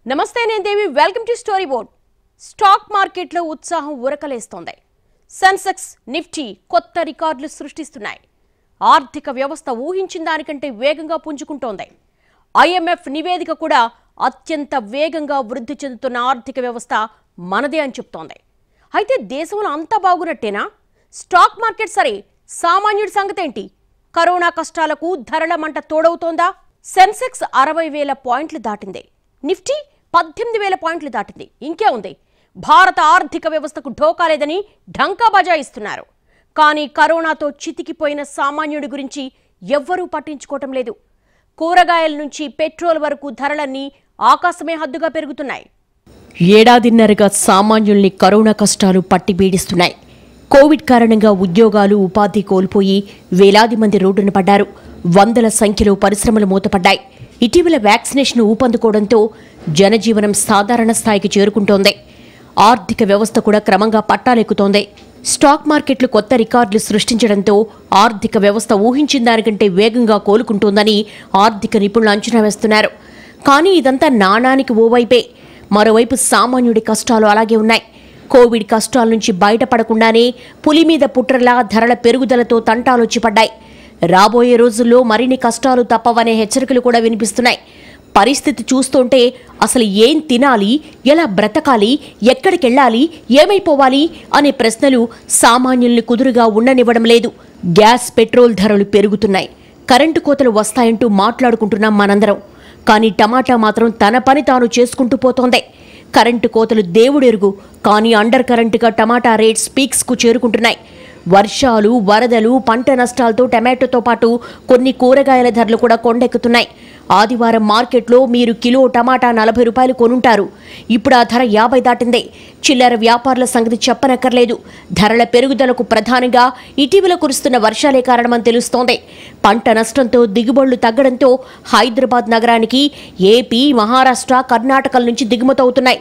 నమస్తే నేను Devi welcome to story board stock మార్కెట్లో ఉత్సాహం ఉరకలేస్తోంది సెన్సెక్స్ నిఫ్టీ కొత్త రికార్డులు సృష్టిస్తున్నాయి ఆర్థిక వ్యవస్థ ఊహించిన దానికంటే వేగంగా పుంజుకుంటోంది ఐఎంఎఫ్ నివేదిక కూడా అత్యంత వేగంగా వృద్ధి చెందుతున్న ఆర్థిక వ్యవస్థ మనదే అని చెప్తోంది అయితే దేశంలో అంతా బాగున్నట్టేనా స్టాక్ మార్కెట్ సరే సామాన్యుడి సంగతేంటి కరోనా కష్టాలకు ధరల మంట తోడవుతోందా సెన్సెక్స్ అరవై వేల పాయింట్లు దాటింది నిఫ్టీ పద్దెనిమిది వేల పాయింట్లు దాటింది ఇంకే ఉంది భారత ఆర్థిక వ్యవస్థకు ఢోకా లేదని ఢంకా బజాయిస్తున్నారు కానీ కరోనాతో చితికిపోయిన సామాన్యుడి గురించి ఎవ్వరూ పట్టించుకోవటం లేదు కూరగాయల నుంచి పెట్రోల్ వరకు ధరలన్నీ ఆకాశమే హద్దుగా పెరుగుతున్నాయి ఏడాదిన్నరగా సామాన్యుల్ని కరోనా కష్టాలు పట్టి పీడిస్తున్నాయి కోవిడ్ కారణంగా ఉద్యోగాలు ఉపాధి కోల్పోయి వేలాది మంది రోడ్డున పడ్డారు వందల సంఖ్యలో పరిశ్రమలు మూతపడ్డాయి ఇటీవల వ్యాక్సినేషన్ ఊపందుకోవడంతో జనజీవనం సాధారణ స్థాయికి చేరుకుంటోంది ఆర్థిక వ్యవస్థ కూడా క్రమంగా పట్టాలెక్కుతోంది స్టాక్ మార్కెట్లు కొత్త రికార్డులు సృష్టించడంతో ఆర్థిక వ్యవస్థ ఊహించిన దానికంటే వేగంగా కోలుకుంటోందని ఆర్థిక నిపుణులు అంచనా వేస్తున్నారు కానీ ఇదంతా నాణానికి ఓవైపే మరోవైపు సామాన్యుడి కష్టాలు అలాగే ఉన్నాయి కోవిడ్ కష్టాల నుంచి బయటపడకుండానే పులి మీద పుట్రలా ధరల పెరుగుదలతో తంటాలొచ్చి పడ్డాయి రాబోయే రోజుల్లో మరిన్ని కష్టాలు తప్పవనే హెచ్చరికలు కూడా వినిపిస్తున్నాయి పరిస్థితి చూస్తుంటే అసలు ఏం తినాలి ఎలా బ్రతకాలి ఎక్కడికెళ్ళాలి ఏమైపోవాలి అనే ప్రశ్నలు సామాన్యుల్ని కుదురుగా ఉండనివ్వడం లేదు గ్యాస్ పెట్రోల్ ధరలు పెరుగుతున్నాయి కరెంటు కోతలు వస్తాయంటూ మాట్లాడుకుంటున్నాం మనందరం కానీ టమాటా మాత్రం తన పని తాను చేసుకుంటూ పోతోంది కరెంటు కోతలు దేవుడెరుగు కానీ అండర్ కరెంటుగా టమాటా రేట్స్ పీక్స్కు చేరుకుంటున్నాయి వర్షాలు వరదలు పంట నష్టాలతో టమాటోతో పాటు కొన్ని కూరగాయల ధరలు కూడా కొండెక్కుతున్నాయి ఆదివారం మార్కెట్లో మీరు కిలో టమాటా నలభై రూపాయలు కొనుంటారు ఇప్పుడు ఆ ధర యాభై దాటింది చిల్లర వ్యాపారుల సంగతి చెప్పనక్కర్లేదు ధరల పెరుగుదలకు ప్రధానంగా ఇటీవల కురుస్తున్న వర్షాలే కారణమని తెలుస్తోంది పంట నష్టంతో దిగుబడులు తగ్గడంతో హైదరాబాద్ నగరానికి ఏపీ మహారాష్ట్ర కర్ణాటకల నుంచి దిగుమతవుతున్నాయి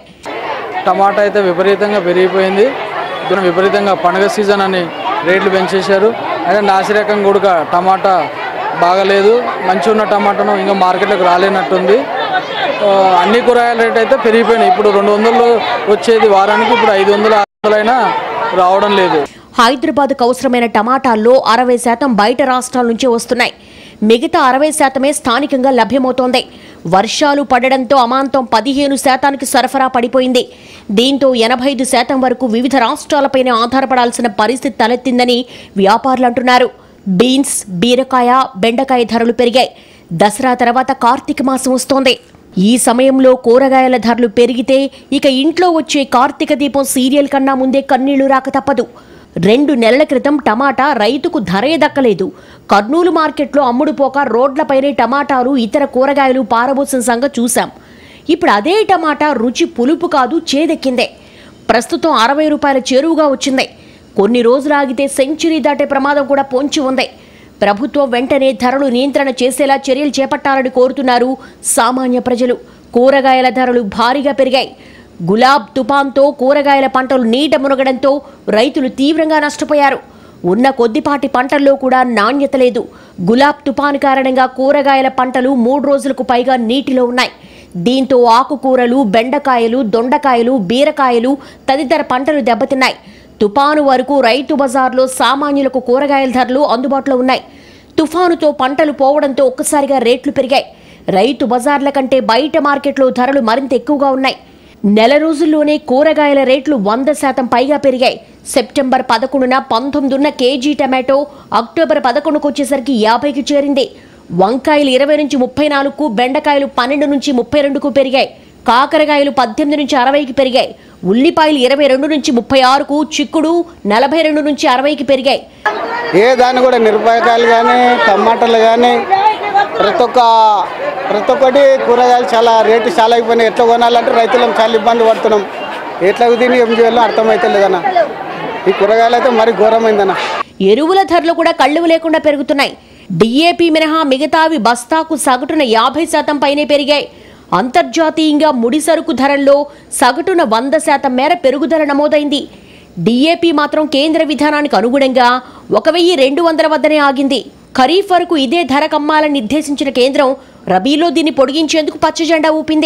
టమాటా అయితే విపరీతంగా పెరిగిపోయింది ఇప్పుడు విపరీతంగా పండగ సీజన్ అని రేట్లు పెంచేశారు అయితే నాసిరకం కూడా టమాటా బాగలేదు మంచి ఉన్న టమాటాను ఇంకా మార్కెట్లోకి రాలేనట్టుంది ఆ, అన్ని కూరగాయల రేట్ అయితే పెరిగిపోయినాయి ఇప్పుడు రెండు వందలు వచ్చేది వారానికి ఇప్పుడు ఐదు వందలు ఆరు వందలైనా రావడం లేదు హైదరాబాద్కు అవసరమైన టమాటాల్లో అరవై శాతం బయట రాష్ట్రాల నుంచే వస్తున్నాయి మిగతా అరవై శాతమే స్థానికంగా లభ్యమవుతోంది వర్షాలు పడడంతో అమాంతం పదిహేను శాతానికి సరఫరా పడిపోయింది దీంతో ఎనభై ఐదు శాతం వరకు వివిధ రాష్ట్రాలపైనే ఆధారపడాల్సిన పరిస్థితి తలెత్తిందని వ్యాపారులు అంటున్నారు బీన్స్ బీరకాయ బెండకాయ ధరలు పెరిగాయి దసరా తర్వాత కార్తీక మాసం వస్తోంది ఈ సమయంలో కూరగాయల ధరలు పెరిగితే ఇక ఇంట్లో వచ్చే కార్తీక దీపం సీరియల్ కన్నా ముందే కన్నీళ్లు రాక తప్పదు రెండు నెలల క్రితం టమాటా రైతుకు ధరే దక్కలేదు కర్నూలు మార్కెట్లో అమ్ముడుపోక రోడ్లపైనే టమాటాలు ఇతర కూరగాయలు పారబోసిన సంగతి చూశాం ఇప్పుడు అదే టమాటా రుచి పులుపు కాదు చేదెక్కిందే ప్రస్తుతం అరవై రూపాయల చేరువుగా వచ్చింది కొన్ని రోజులు ఆగితే సెంచురీ దాటే ప్రమాదం కూడా పొంచి ఉంది ప్రభుత్వం వెంటనే ధరలు నియంత్రణ చేసేలా చర్యలు చేపట్టాలని కోరుతున్నారు సామాన్య ప్రజలు కూరగాయల ధరలు భారీగా పెరిగాయి గులాబ్ తుపాన్తో కూరగాయల పంటలు నీట మునగడంతో రైతులు తీవ్రంగా నష్టపోయారు ఉన్న కొద్దిపాటి పంటల్లో కూడా నాణ్యత లేదు గులాబ్ తుపాను కారణంగా కూరగాయల పంటలు మూడు రోజులకు పైగా నీటిలో ఉన్నాయి దీంతో ఆకుకూరలు బెండకాయలు దొండకాయలు బీరకాయలు తదితర పంటలు దెబ్బతిన్నాయి తుపాను వరకు రైతు బజార్లో సామాన్యులకు కూరగాయల ధరలు అందుబాటులో ఉన్నాయి తుఫానుతో పంటలు పోవడంతో ఒక్కసారిగా రేట్లు పెరిగాయి రైతు బజార్ల కంటే బయట మార్కెట్లో ధరలు మరింత ఎక్కువగా ఉన్నాయి నెల రోజుల్లోనే కూరగాయల రేట్లు వంద శాతం పైగా పెరిగాయి సెప్టెంబర్ పదకొండున పంతొమ్మిది ఉన్న కేజీ టమాటో అక్టోబర్ పదకొండుకు వచ్చేసరికి యాభైకి చేరింది వంకాయలు ఇరవై నుంచి ముప్పై నాలుగుకు బెండకాయలు పన్నెండు నుంచి ముప్పై రెండుకు పెరిగాయి కాకరకాయలు పద్దెనిమిది నుంచి అరవైకి పెరిగాయి ఉల్లిపాయలు ఇరవై రెండు నుంచి ముప్పై ఆరుకు చిక్కుడు నలభై రెండు నుంచి అరవైకి పెరిగాయి ఏ దాన్ని కూడా మిరపకాయలు కానీ టమాటాలు కానీ ప్రతి ఒక్క ప్రతి ఒక్కటి కూరగాయలు చాలా రేటు చాలా అయిపోయినాయి ఎట్లా కొనాలంటే రైతులం చాలా ఇబ్బంది పడుతున్నాం ఎట్లా తిని ఏం చేయాలో అర్థమైతే లేదన్న ఈ కూరగాయలు అయితే మరీ ఘోరమైందన్న ఎరువుల ధరలు కూడా కళ్ళువు లేకుండా పెరుగుతున్నాయి డిఏపి మినహా మిగతావి బస్తాకు సగటున యాభై శాతం పైనే పెరిగాయి అంతర్జాతీయంగా ముడి సరుకు ధరల్లో సగటున వంద శాతం మేర పెరుగుదల నమోదైంది డిఏపి మాత్రం కేంద్ర విధానానికి అనుగుణంగా ఒక వెయ్యి రెండు వందల వద్దనే ఆగింది ఖరీఫ్ వరకు ఇదే ధర కమ్మాలని నిర్దేశించిన కేంద్రం రబీలో దీన్ని పొడిగించేందుకు పచ్చజెండా ఊపింది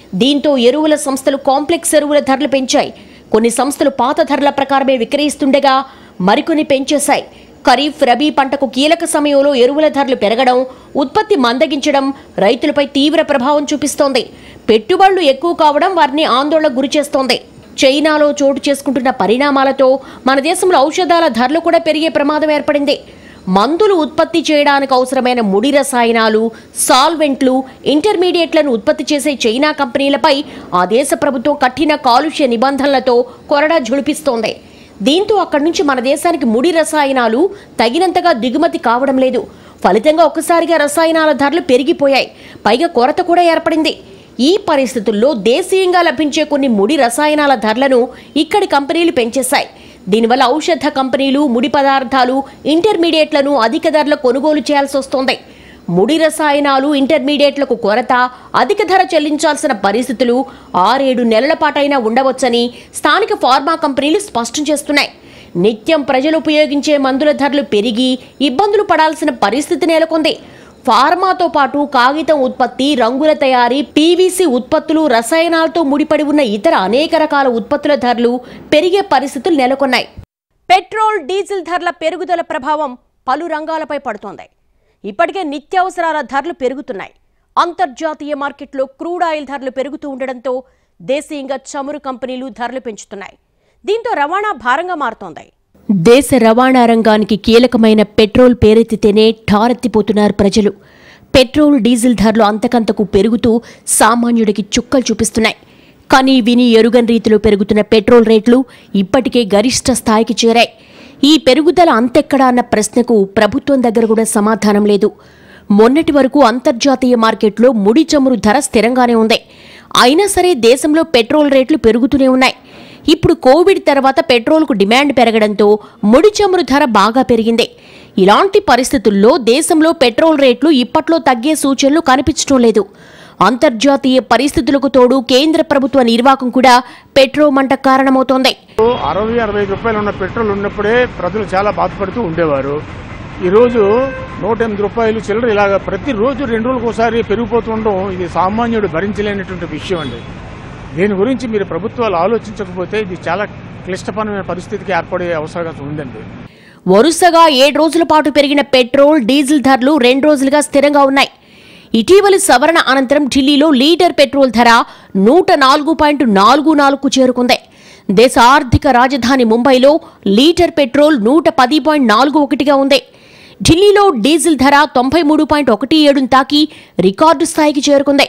దీంతో ఎరువుల సంస్థలు కాంప్లెక్స్ ఎరువుల ధరలు పెంచాయి కొన్ని సంస్థలు పాత ధరల ప్రకారమే విక్రయిస్తుండగా మరికొన్ని పెంచేశాయి ఖరీఫ్ రబీ పంటకు కీలక సమయంలో ఎరువుల ధరలు పెరగడం ఉత్పత్తి మందగించడం రైతులపై తీవ్ర ప్రభావం చూపిస్తోంది పెట్టుబడులు ఎక్కువ కావడం వారిని ఆందోళనకు గురిచేస్తోంది చైనాలో చోటు చేసుకుంటున్న పరిణామాలతో మన దేశంలో ఔషధాల ధరలు కూడా పెరిగే ప్రమాదం ఏర్పడింది మందులు ఉత్పత్తి చేయడానికి అవసరమైన ముడి రసాయనాలు సాల్వెంట్లు ఇంటర్మీడియట్లను ఉత్పత్తి చేసే చైనా కంపెనీలపై ఆ దేశ ప్రభుత్వం కఠిన కాలుష్య నిబంధనలతో కొరడా ఝుళిపిస్తోంది దీంతో అక్కడి నుంచి మన దేశానికి ముడి రసాయనాలు తగినంతగా దిగుమతి కావడం లేదు ఫలితంగా ఒక్కసారిగా రసాయనాల ధరలు పెరిగిపోయాయి పైగా కొరత కూడా ఏర్పడింది ఈ పరిస్థితుల్లో దేశీయంగా లభించే కొన్ని ముడి రసాయనాల ధరలను ఇక్కడి కంపెనీలు పెంచేశాయి దీనివల్ల ఔషధ కంపెనీలు ముడి పదార్థాలు ఇంటర్మీడియట్లను అధిక ధరల కొనుగోలు చేయాల్సి వస్తోంది ముడి రసాయనాలు ఇంటర్మీడియట్లకు కొరత అధిక ధర చెల్లించాల్సిన పరిస్థితులు ఆరేడు నెలల పాటైనా ఉండవచ్చని స్థానిక ఫార్మా కంపెనీలు స్పష్టం చేస్తున్నాయి నిత్యం ప్రజలు ఉపయోగించే మందుల ధరలు పెరిగి ఇబ్బందులు పడాల్సిన పరిస్థితి నెలకొంది ఫార్మాతో పాటు కాగితం ఉత్పత్తి రంగుల తయారీ పీవీసీ ఉత్పత్తులు రసాయనాలతో ముడిపడి ఉన్న ఇతర అనేక రకాల ఉత్పత్తుల ధరలు పెరిగే పరిస్థితులు నెలకొన్నాయి పెట్రోల్ డీజిల్ ధరల పెరుగుదల ప్రభావం పలు రంగాలపై పడుతోంది ఇప్పటికే నిత్యావసరాల ధరలు పెరుగుతున్నాయి అంతర్జాతీయ మార్కెట్లో క్రూడ్ ఆయిల్ ధరలు పెరుగుతూ ఉండడంతో దేశీయంగా చమురు కంపెనీలు ధరలు పెంచుతున్నాయి దీంతో రవాణా భారంగా మారుతోంది దేశ రవాణా రంగానికి కీలకమైన పెట్రోల్ పేరెత్తితేనే ఠారెత్తిపోతున్నారు ప్రజలు పెట్రోల్ డీజిల్ ధరలు అంతకంతకు పెరుగుతూ సామాన్యుడికి చుక్కలు చూపిస్తున్నాయి కానీ విని ఎరుగని రీతిలో పెరుగుతున్న పెట్రోల్ రేట్లు ఇప్పటికే గరిష్ట స్థాయికి చేరాయి ఈ పెరుగుదల అంతెక్కడా అన్న ప్రశ్నకు ప్రభుత్వం దగ్గర కూడా సమాధానం లేదు మొన్నటి వరకు అంతర్జాతీయ మార్కెట్లో ముడి చమురు ధర స్థిరంగానే ఉంది అయినా సరే దేశంలో పెట్రోల్ రేట్లు పెరుగుతూనే ఉన్నాయి ఇప్పుడు కోవిడ్ తర్వాత పెట్రోల్కు డిమాండ్ పెరగడంతో ముడి చమురు ధర బాగా పెరిగింది ఇలాంటి పరిస్థితుల్లో దేశంలో పెట్రోల్ రేట్లు ఇప్పట్లో తగ్గే సూచనలు కనిపించడం లేదు అంతర్జాతీయ పరిస్థితులకు తోడు కేంద్ర ప్రభుత్వ నిర్వాకం కూడా పెట్రోల్ మంట కారణమవుతోంది అరవై అరవై ఐదు రూపాయలు ఉన్న పెట్రోల్ ఉన్నప్పుడే ప్రజలు చాలా బాధపడుతూ ఉండేవారు ఈరోజు నూట ఎనిమిది రూపాయలు చిల్లర ఇలాగ ప్రతిరోజు రెండు రోజులకు ఒకసారి పెరిగిపోతుండడం ఇది సామాన్యుడు భరించలేనటువంటి విషయం అండి దీని గురించి మీరు ప్రభుత్వాలు ఆలోచించకపోతే ఇది చాలా క్లిష్టపరమైన పరిస్థితికి ఏర్పడే అవసరం ఉందండి వరుసగా ఏడు రోజుల పాటు పెరిగిన పెట్రోల్ డీజిల్ ధరలు రెండు రోజులుగా స్థిరంగా ఉన్నాయి ఇటీవలి సవరణ అనంతరం ఢిల్లీలో లీటర్ పెట్రోల్ ధర నూట నాలుగు పాయింట్ నాలుగు నాలుగు చేరుకుంది దేశ ఆర్థిక రాజధాని ముంబైలో లీటర్ పెట్రోల్ నూట పది పాయింట్ నాలుగు ఒకటిగా ఉంది ఢిల్లీలో డీజిల్ ధర తొంభై మూడు పాయింట్ ఒకటి ఏడును తాకి రికార్డు స్థాయికి చేరుకుంది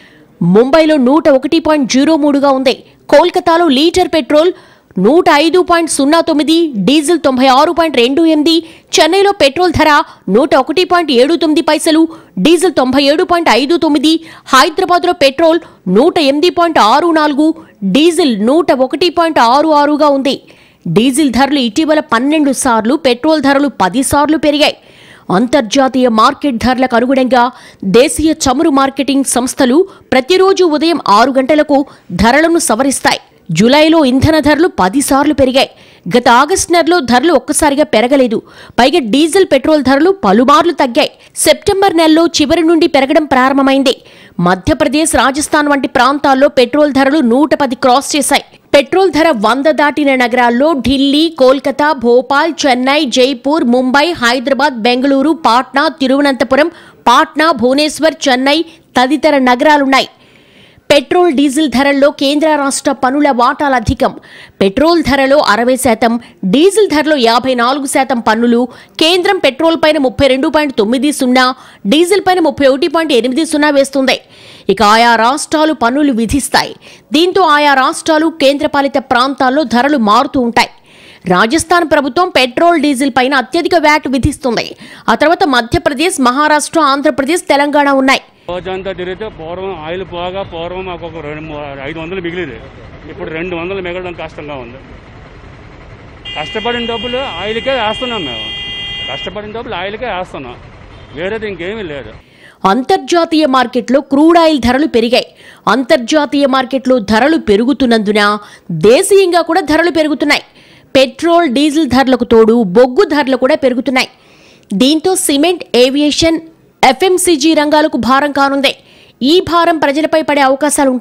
ముంబైలో నూట ఒకటి పాయింట్ జీరో మూడుగా ఉంది కోల్కతాలో లీటర్ పెట్రోల్ నూట ఐదు పాయింట్ సున్నా తొమ్మిది డీజిల్ తొంభై ఆరు పాయింట్ రెండు ఎనిమిది చెన్నైలో పెట్రోల్ ధర నూట ఒకటి పాయింట్ ఏడు తొమ్మిది పైసలు డీజిల్ తొంభై ఏడు పాయింట్ ఐదు తొమ్మిది హైదరాబాద్లో పెట్రోల్ నూట ఎనిమిది పాయింట్ ఆరు నాలుగు డీజిల్ నూట ఒకటి పాయింట్ ఆరు ఆరుగా ఉంది డీజిల్ ధరలు ఇటీవల పన్నెండు సార్లు పెట్రోల్ ధరలు పది సార్లు పెరిగాయి అంతర్జాతీయ మార్కెట్ ధరలకు అనుగుణంగా దేశీయ చమురు మార్కెటింగ్ సంస్థలు ప్రతిరోజు ఉదయం ఆరు గంటలకు ధరలను సవరిస్తాయి జూలైలో ఇంధన ధరలు పదిసార్లు పెరిగాయి గత ఆగస్టు నెలలో ధరలు ఒక్కసారిగా పెరగలేదు పైగా డీజిల్ పెట్రోల్ ధరలు పలుమార్లు తగ్గాయి సెప్టెంబర్ నెలలో చివరి నుండి పెరగడం ప్రారంభమైంది మధ్యప్రదేశ్ రాజస్థాన్ వంటి ప్రాంతాల్లో పెట్రోల్ ధరలు నూట పది క్రాస్ చేశాయి పెట్రోల్ ధర వంద దాటిన నగరాల్లో ఢిల్లీ కోల్కతా భోపాల్ చెన్నై జైపూర్ ముంబై హైదరాబాద్ బెంగళూరు పాట్నా తిరువనంతపురం పాట్నా భువనేశ్వర్ చెన్నై తదితర నగరాలున్నాయి పెట్రోల్ డీజిల్ ధరల్లో కేంద్ర రాష్ట్ర పనుల వాటాలు అధికం పెట్రోల్ ధరలో అరవై శాతం డీజిల్ ధరలో యాభై నాలుగు శాతం పన్నులు కేంద్రం పెట్రోల్ పైన ముప్పై రెండు పాయింట్ తొమ్మిది సున్నా డీజిల్ పైన ముప్పై ఒకటి పాయింట్ ఎనిమిది సున్నా వేస్తుంది ఇక ఆయా రాష్ట్రాలు పన్నులు విధిస్తాయి దీంతో ఆయా రాష్ట్రాలు కేంద్రపాలిత ప్రాంతాల్లో ధరలు మారుతూ ఉంటాయి రాజస్థాన్ ప్రభుత్వం పెట్రోల్ డీజిల్ పైన అత్యధిక వ్యాట్ విధిస్తుంది ఆ తర్వాత మధ్యప్రదేశ్ మహారాష్ట్ర ఆంధ్రప్రదేశ్ తెలంగాణ ఉన్నాయి రోజంతా తిరిగితే పూర్వం ఆయిల్ పోగా పూర్వం మాకు ఒక రెండు మూ- ఐదు వందలు మిగిలిది ఇప్పుడు రెండు వందలు మిగలడం కష్టంగా ఉంది కష్టపడిన డబ్బులు ఆయిల్కే వేస్తున్నాం మేము కష్టపడిన డబ్బులు ఆయిల్కే వేస్తున్నాం వేరేది ఇంకేమీ లేదు అంతర్జాతీయ మార్కెట్లో క్రూడ్ ఆయిల్ ధరలు పెరిగాయి అంతర్జాతీయ మార్కెట్లో ధరలు పెరుగుతున్నందున దేశీయంగా కూడా ధరలు పెరుగుతున్నాయి పెట్రోల్ డీజిల్ ధరలకు తోడు బొగ్గు ధరలు కూడా పెరుగుతున్నాయి దీంతో సిమెంట్ ఏవియేషన్ ఎఫ్ఎంసీజీ రంగాలకు భారం కానుంది ఈ భారం ప్రజలపై పడే అవకాశాలుంటాయి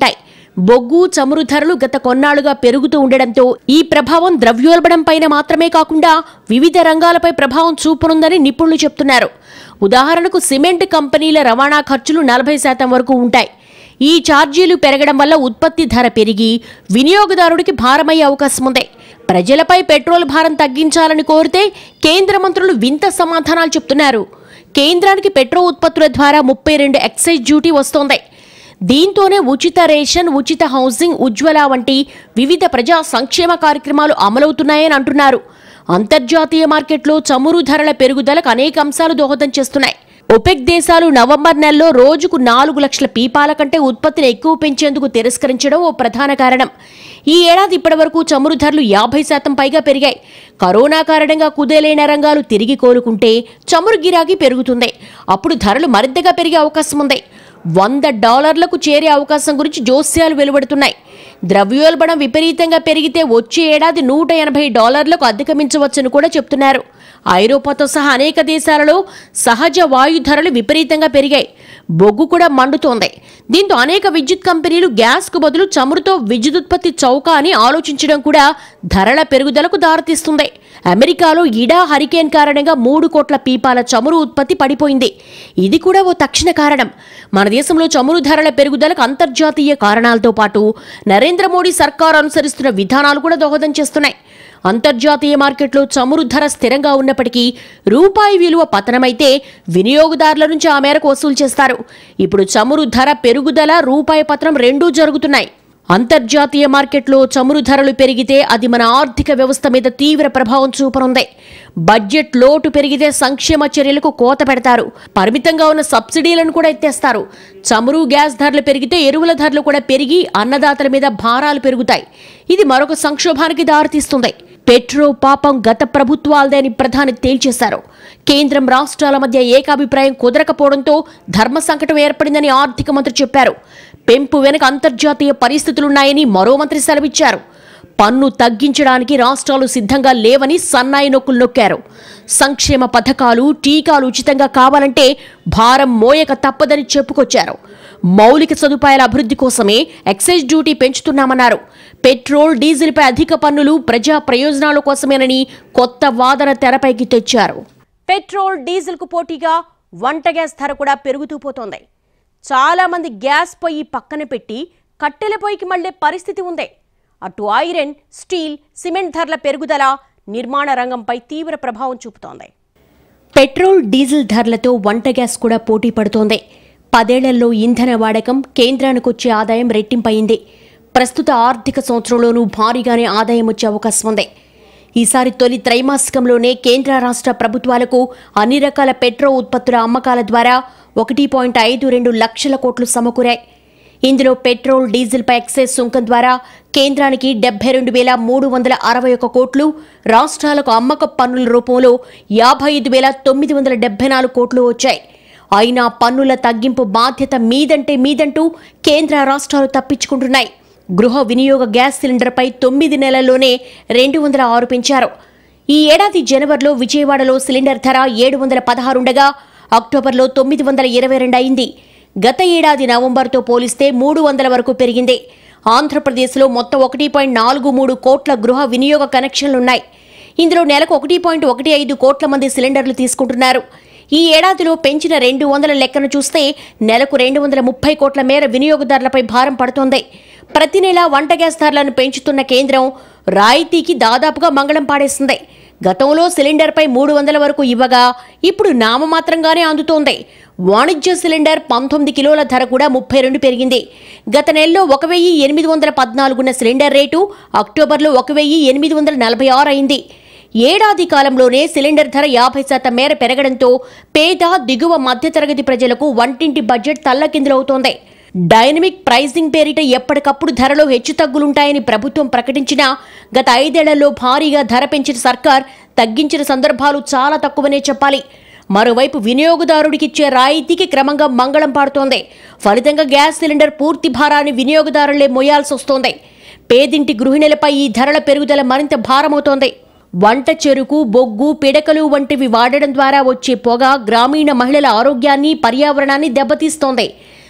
బొగ్గు చమురు ధరలు గత కొన్నాళ్లుగా పెరుగుతూ ఉండడంతో ఈ ప్రభావం ద్రవ్యోల్బణం పైన మాత్రమే కాకుండా వివిధ రంగాలపై ప్రభావం చూపనుందని నిపుణులు చెప్తున్నారు ఉదాహరణకు సిమెంట్ కంపెనీల రవాణా ఖర్చులు నలభై శాతం వరకు ఉంటాయి ఈ ఛార్జీలు పెరగడం వల్ల ఉత్పత్తి ధర పెరిగి వినియోగదారుడికి భారమయ్యే అవకాశం ఉంది ప్రజలపై పెట్రోల్ భారం తగ్గించాలని కోరితే కేంద్ర మంత్రులు వింత సమాధానాలు చెప్తున్నారు కేంద్రానికి పెట్రో ఉత్పత్తుల ద్వారా ముప్పై రెండు ఎక్సైజ్ డ్యూటీ వస్తోంది దీంతోనే ఉచిత రేషన్ ఉచిత హౌసింగ్ ఉజ్వల వంటి వివిధ ప్రజా సంక్షేమ కార్యక్రమాలు అమలవుతున్నాయని అంటున్నారు అంతర్జాతీయ మార్కెట్లో చమురు ధరల పెరుగుదలకు అనేక అంశాలు దోహదం చేస్తున్నాయి ఒపెక్ దేశాలు నవంబర్ నెలలో రోజుకు నాలుగు లక్షల పీపాల కంటే ఉత్పత్తిని ఎక్కువ పెంచేందుకు తిరస్కరించడం ఓ ప్రధాన కారణం ఈ ఏడాది ఇప్పటివరకు చమురు ధరలు యాభై శాతం పైగా పెరిగాయి కరోనా కారణంగా కుదేలైన రంగాలు తిరిగి కోలుకుంటే చమురు గిరాకీ పెరుగుతుంది అప్పుడు ధరలు మరింతగా పెరిగే అవకాశం ఉంది వంద డాలర్లకు చేరే అవకాశం గురించి జోస్యాలు వెలువడుతున్నాయి ద్రవ్యోల్బణం విపరీతంగా పెరిగితే వచ్చే ఏడాది నూట ఎనభై డాలర్లకు అధిగమించవచ్చని కూడా చెప్తున్నారు ఐరోపాతో సహా అనేక దేశాలలో సహజ వాయు ధరలు విపరీతంగా పెరిగాయి బొగ్గు కూడా మండుతోంది దీంతో అనేక విద్యుత్ కంపెనీలు గ్యాస్కు బదులు చమురుతో విద్యుదుత్పత్తి చౌక అని ఆలోచించడం కూడా ధరల పెరుగుదలకు దారితీస్తుంది అమెరికాలో ఇడా హరికేన్ కారణంగా మూడు కోట్ల పీపాల చమురు ఉత్పత్తి పడిపోయింది ఇది కూడా ఓ తక్షణ కారణం మన దేశంలో చమురు ధరల పెరుగుదలకు అంతర్జాతీయ కారణాలతో పాటు నరేంద్ర మోడీ సర్కార్ అనుసరిస్తున్న విధానాలు కూడా దోహదం చేస్తున్నాయి అంతర్జాతీయ మార్కెట్లో చమురు ధర స్థిరంగా ఉన్నప్పటికీ రూపాయి విలువ పతనమైతే వినియోగదారుల నుంచి ఆ మేరకు వసూలు చేస్తారు ఇప్పుడు చమురు ధర పెరుగుదల రూపాయి పతనం రెండూ జరుగుతున్నాయి అంతర్జాతీయ మార్కెట్లో చమురు ధరలు పెరిగితే అది మన ఆర్థిక వ్యవస్థ మీద తీవ్ర ప్రభావం చూపనుంది బడ్జెట్ లోటు పెరిగితే సంక్షేమ చర్యలకు కోత పెడతారు పరిమితంగా ఉన్న సబ్సిడీలను కూడా ఎత్తేస్తారు చమురు గ్యాస్ ధరలు పెరిగితే ఎరువుల ధరలు కూడా పెరిగి అన్నదాతల మీద భారాలు పెరుగుతాయి ఇది మరొక సంక్షోభానికి దారితీస్తుంది పెట్రో పాపం గత ప్రభుత్వాలదే అని ప్రధాని తేల్చేశారు కేంద్రం రాష్ట్రాల మధ్య ఏకాభిప్రాయం కుదరకపోవడంతో ధర్మ సంకటం ఏర్పడిందని ఆర్థిక మంత్రి చెప్పారు పెంపు వెనుక అంతర్జాతీయ పరిస్థితులున్నాయని మరో మంత్రి సెలవిచ్చారు పన్ను తగ్గించడానికి రాష్ట్రాలు సిద్ధంగా లేవని సన్నాయి నొక్కులు నొక్కారు సంక్షేమ పథకాలు టీకాలు ఉచితంగా కావాలంటే భారం మోయక తప్పదని చెప్పుకొచ్చారు మౌలిక సదుపాయాల అభివృద్ధి కోసమే ఎక్సైజ్ డ్యూటీ పెంచుతున్నామన్నారు పెట్రోల్ డీజిల్పై అధిక పన్నులు ప్రజా ప్రయోజనాల కోసమేనని కొత్త వాదన తెరపైకి తెచ్చారు పెట్రోల్ డీజిల్కు పోటీగా వంట గ్యాస్ ధర కూడా పెరుగుతూ పోతోంది చాలా మంది గ్యాస్ పొయ్యి పక్కన పెట్టి కట్టెల పొయ్యికి మళ్లే పరిస్థితి ఉంది అటు ఐరన్ స్టీల్ సిమెంట్ ధరల పెరుగుదల నిర్మాణ రంగంపై తీవ్ర ప్రభావం చూపుతోంది పెట్రోల్ డీజిల్ ధరలతో వంట గ్యాస్ కూడా పోటీ పడుతోంది పదేళ్లలో ఇంధన వాడకం కేంద్రానికి వచ్చే ఆదాయం రెట్టింపయింది ప్రస్తుత ఆర్థిక సంవత్సరంలోనూ భారీగానే ఆదాయం వచ్చే అవకాశం ఉంది ఈసారి తొలి త్రైమాసికంలోనే కేంద్ర రాష్ట్ర ప్రభుత్వాలకు అన్ని రకాల పెట్రో ఉత్పత్తుల అమ్మకాల ద్వారా ఒకటి పాయింట్ ఐదు రెండు లక్షల కోట్లు సమకూరాయి ఇందులో పెట్రోల్ డీజిల్పై ఎక్సైజ్ సుంకం ద్వారా కేంద్రానికి డెబ్బై రెండు వేల మూడు వందల అరవై ఒక కోట్లు రాష్ట్రాలకు అమ్మక పన్నుల రూపంలో యాభై ఐదు వేల తొమ్మిది వందల డెబ్బై నాలుగు కోట్లు వచ్చాయి అయినా పన్నుల తగ్గింపు బాధ్యత మీదంటే మీదంటూ కేంద్ర రాష్ట్రాలు తప్పించుకుంటున్నాయి గృహ వినియోగ గ్యాస్ సిలిండర్పై తొమ్మిది నెలల్లోనే రెండు వందల ఆరు పెంచారు ఈ ఏడాది జనవరిలో విజయవాడలో సిలిండర్ ధర ఏడు వందల పదహారుండగా అక్టోబర్లో తొమ్మిది వందల ఇరవై రెండు అయింది గత ఏడాది నవంబర్తో పోలిస్తే మూడు వందల వరకు పెరిగింది ఆంధ్రప్రదేశ్లో మొత్తం ఒకటి పాయింట్ నాలుగు మూడు కోట్ల గృహ వినియోగ కనెక్షన్లున్నాయి ఇందులో నెలకు ఒకటి పాయింట్ ఒకటి ఐదు కోట్ల మంది సిలిండర్లు తీసుకుంటున్నారు ఈ ఏడాదిలో పెంచిన రెండు వందల లెక్కను చూస్తే నెలకు రెండు వందల ముప్పై కోట్ల మేర వినియోగదారులపై భారం పడుతోంది ప్రతి నెల వంట గ్యాస్ ధరలను పెంచుతున్న కేంద్రం రాయితీకి దాదాపుగా మంగళం పాడేస్తుంది గతంలో సిలిండర్పై మూడు వందల వరకు ఇవ్వగా ఇప్పుడు నామమాత్రంగానే అందుతోంది వాణిజ్య సిలిండర్ పంతొమ్మిది కిలోల ధర కూడా ముప్పై రెండు పెరిగింది గత నెలలో ఒక వెయ్యి ఎనిమిది వందల పద్నాలుగున్న సిలిండర్ రేటు అక్టోబర్లో ఒక వెయ్యి ఎనిమిది వందల నలభై ఆరు అయింది ఏడాది కాలంలోనే సిలిండర్ ధర యాభై శాతం మేర పెరగడంతో పేద దిగువ మధ్యతరగతి ప్రజలకు వంటింటి బడ్జెట్ తల్లకిందులవుతోంది డైనమిక్ ప్రైసింగ్ పేరిట ఎప్పటికప్పుడు ధరలో హెచ్చుతగ్గులుంటాయని ప్రభుత్వం ప్రకటించినా గత ఐదేళ్లలో భారీగా ధర పెంచిన సర్కార్ తగ్గించిన సందర్భాలు చాలా తక్కువనే చెప్పాలి మరోవైపు వినియోగదారుడికిచ్చే రాయితీకి క్రమంగా మంగళం పాడుతోంది ఫలితంగా గ్యాస్ సిలిండర్ పూర్తి భారాన్ని వినియోగదారులే మోయాల్సి వస్తోంది పేదింటి గృహిణులపై ఈ ధరల పెరుగుదల మరింత భారమవుతోంది వంట చెరుకు బొగ్గు పిడకలు వంటివి వాడడం ద్వారా వచ్చే పొగ గ్రామీణ మహిళల ఆరోగ్యాన్ని పర్యావరణాన్ని దెబ్బతీస్తోంది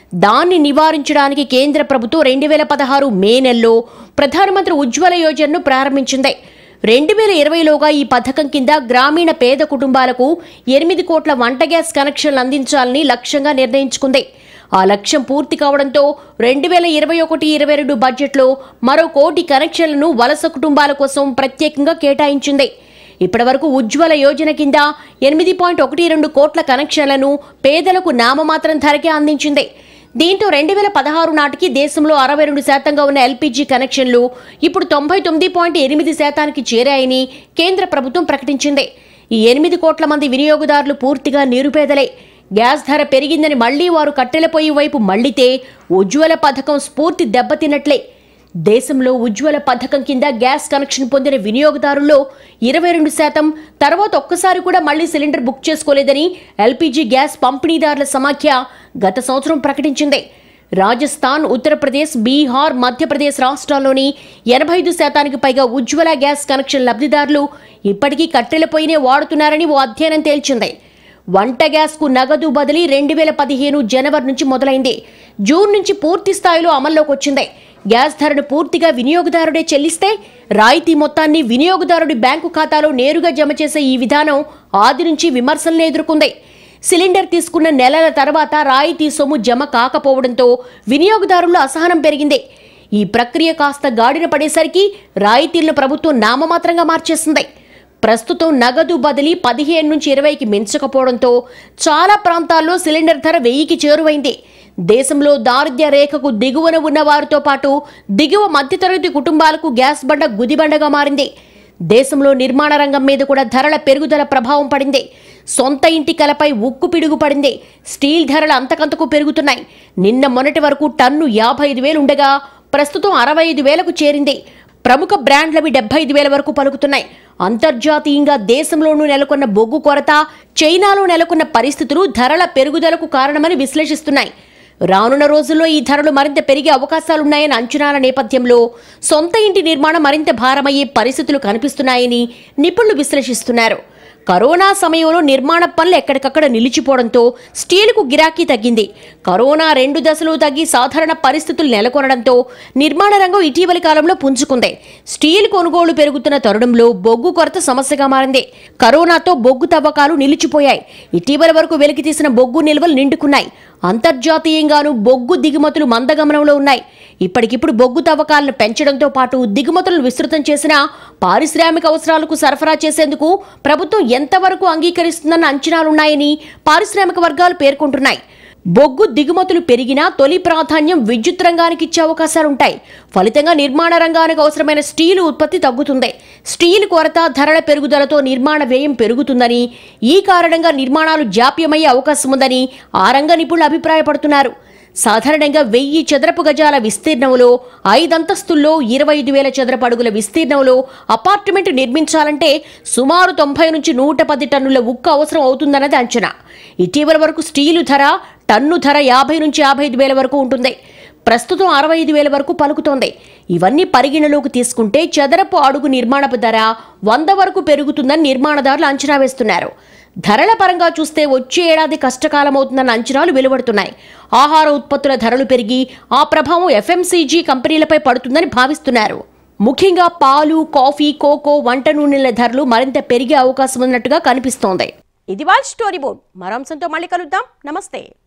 దాన్ని నివారించడానికి కేంద్ర ప్రభుత్వం రెండు వేల పదహారు మే నెలలో ప్రధానమంత్రి ఉజ్వల యోజనను ప్రారంభించింది రెండు వేల ఇరవైలోగా ఈ పథకం కింద గ్రామీణ పేద కుటుంబాలకు ఎనిమిది కోట్ల వంట గ్యాస్ కనెక్షన్లు అందించాలని లక్ష్యంగా నిర్ణయించుకుంది ఆ లక్ష్యం పూర్తి కావడంతో రెండు వేల ఇరవై ఒకటి ఇరవై రెండు బడ్జెట్లో మరో కోటి కనెక్షన్లను వలస కుటుంబాల కోసం ప్రత్యేకంగా కేటాయించింది ఇప్పటివరకు ఉజ్వల యోజన కింద ఎనిమిది పాయింట్ ఒకటి రెండు కోట్ల కనెక్షన్లను పేదలకు నామమాత్రం ధరకే అందించింది దీంతో రెండు వేల పదహారు నాటికి దేశంలో అరవై రెండు శాతంగా ఉన్న ఎల్పీజీ కనెక్షన్లు ఇప్పుడు తొంభై తొమ్మిది పాయింట్ ఎనిమిది శాతానికి చేరాయని కేంద్ర ప్రభుత్వం ప్రకటించింది ఈ ఎనిమిది కోట్ల మంది వినియోగదారులు పూర్తిగా నిరుపేదలే గ్యాస్ ధర పెరిగిందని మళ్లీ వారు కట్టెల పొయ్యి వైపు మళ్లితే ఉజ్వల పథకం స్ఫూర్తి దెబ్బతిన్నట్లే దేశంలో ఉజ్వల పథకం కింద గ్యాస్ కనెక్షన్ పొందిన వినియోగదారుల్లో ఇరవై రెండు శాతం తర్వాత ఒక్కసారి కూడా మళ్లీ సిలిండర్ బుక్ చేసుకోలేదని ఎల్పీజీ గ్యాస్ పంపిణీదారుల సమాఖ్య గత సంవత్సరం ప్రకటించింది రాజస్థాన్ ఉత్తరప్రదేశ్ బీహార్ మధ్యప్రదేశ్ రాష్ట్రాల్లోని ఎనభై ఐదు శాతానికి పైగా ఉజ్వల గ్యాస్ కనెక్షన్ లబ్ధిదారులు ఇప్పటికీ కట్టెల పొయ్యినే వాడుతున్నారని ఓ అధ్యయనం తేల్చింది వంట గ్యాస్కు నగదు బదిలీ రెండు వేల పదిహేను జనవరి నుంచి మొదలైంది జూన్ నుంచి పూర్తి స్థాయిలో అమల్లోకి వచ్చింది గ్యాస్ ధరను పూర్తిగా వినియోగదారుడే చెల్లిస్తే రాయితీ మొత్తాన్ని వినియోగదారుడి బ్యాంకు ఖాతాలో నేరుగా జమ చేసే ఈ విధానం ఆది నుంచి విమర్శలను ఎదుర్కొంది సిలిండర్ తీసుకున్న నెలల తర్వాత రాయితీ సొమ్ము జమ కాకపోవడంతో వినియోగదారుల్లో అసహనం పెరిగింది ఈ ప్రక్రియ కాస్త గాడిన పడేసరికి రాయితీలను ప్రభుత్వం నామమాత్రంగా మార్చేసింది ప్రస్తుతం నగదు బదిలీ పదిహేను నుంచి ఇరవైకి మించకపోవడంతో చాలా ప్రాంతాల్లో సిలిండర్ ధర వెయ్యికి చేరువైంది దేశంలో దారిద్ర్య రేఖకు దిగువన ఉన్న వారితో పాటు దిగువ మధ్యతరగతి కుటుంబాలకు గ్యాస్ బండ గుదిబండగా మారింది దేశంలో నిర్మాణ రంగం మీద కూడా ధరల పెరుగుదల ప్రభావం పడింది సొంత ఇంటి కలపై ఉక్కు పిడుగు పడింది స్టీల్ ధరలు అంతకంతకు పెరుగుతున్నాయి నిన్న మొన్నటి వరకు టన్ను యాభై ఐదు వేలు ఉండగా ప్రస్తుతం అరవై ఐదు వేలకు చేరింది ప్రముఖ బ్రాండ్లవి డెబ్బై ఐదు వేల వరకు పలుకుతున్నాయి అంతర్జాతీయంగా దేశంలోనూ నెలకొన్న బొగ్గు కొరత చైనాలో నెలకొన్న పరిస్థితులు ధరల పెరుగుదలకు కారణమని విశ్లేషిస్తున్నాయి రానున్న రోజుల్లో ఈ ధరలు మరింత పెరిగే అవకాశాలున్నాయని అంచనాల నేపథ్యంలో సొంత ఇంటి నిర్మాణం మరింత భారమయ్యే పరిస్థితులు కనిపిస్తున్నాయని నిపుణులు విశ్లేషిస్తున్నారు కరోనా సమయంలో నిర్మాణ పనులు ఎక్కడికక్కడ నిలిచిపోవడంతో స్టీలుకు గిరాకీ తగ్గింది కరోనా రెండు దశలు తగ్గి సాధారణ పరిస్థితులు నెలకొనడంతో నిర్మాణ రంగం ఇటీవలి కాలంలో పుంజుకుంది స్టీల్ కొనుగోలు పెరుగుతున్న తరుణంలో బొగ్గు కొరత సమస్యగా మారింది కరోనాతో బొగ్గు తవ్వకాలు నిలిచిపోయాయి ఇటీవల వరకు వెలికి తీసిన బొగ్గు నిల్వలు నిండుకున్నాయి అంతర్జాతీయంగానూ బొగ్గు దిగుమతులు మందగమనంలో ఉన్నాయి ఇప్పటికిప్పుడు బొగ్గు తవ్వకాలను పెంచడంతో పాటు దిగుమతులను విస్తృతం చేసిన పారిశ్రామిక అవసరాలకు సరఫరా చేసేందుకు ప్రభుత్వం ఎంతవరకు అంగీకరిస్తుందన్న అంచనాలున్నాయని పారిశ్రామిక వర్గాలు పేర్కొంటున్నాయి బొగ్గు దిగుమతులు పెరిగినా తొలి ప్రాధాన్యం విద్యుత్ రంగానికి ఇచ్చే అవకాశాలుంటాయి ఫలితంగా నిర్మాణ రంగానికి అవసరమైన స్టీలు ఉత్పత్తి తగ్గుతుంది స్టీల్ కొరత ధరల పెరుగుదలతో నిర్మాణ వ్యయం పెరుగుతుందని ఈ కారణంగా నిర్మాణాలు జాప్యమయ్యే అవకాశం ఉందని ఆ రంగ నిపుణులు అభిప్రాయపడుతున్నారు సాధారణంగా వెయ్యి చదరపు గజాల విస్తీర్ణంలో ఐదంతస్తుల్లో ఇరవై ఐదు వేల చదరపు అడుగుల విస్తీర్ణంలో అపార్ట్మెంట్ నిర్మించాలంటే సుమారు తొంభై నుంచి నూట పది టన్నుల ఉక్కు అవసరం అవుతుందన్నది అంచనా ఇటీవల వరకు స్టీలు ధర టన్ను ధర యాభై నుంచి యాభై ఐదు వేల వరకు ఉంటుంది ప్రస్తుతం అరవై ఐదు వేల వరకు పలుకుతోంది ఇవన్నీ పరిగణలోకి తీసుకుంటే చదరపు అడుగు నిర్మాణపు ధర వంద వరకు పెరుగుతుందని నిర్మాణదారులు అంచనా వేస్తున్నారు ధరల పరంగా చూస్తే వచ్చే ఏడాది కష్టకాలం అవుతుందన్న అంచనాలు వెలువడుతున్నాయి ఆహార ఉత్పత్తుల ధరలు పెరిగి ఆ ప్రభావం ఎఫ్ఎంసీజీ కంపెనీలపై పడుతుందని భావిస్తున్నారు ముఖ్యంగా పాలు కాఫీ కోకో వంట నూనెల ధరలు మరింత పెరిగే అవకాశం ఉన్నట్టుగా కనిపిస్తోంది ఇది వాళ్ళ స్టోరీ బోర్డ్ మరో అంశంతో మళ్ళీ కలుద్దాం నమస్తే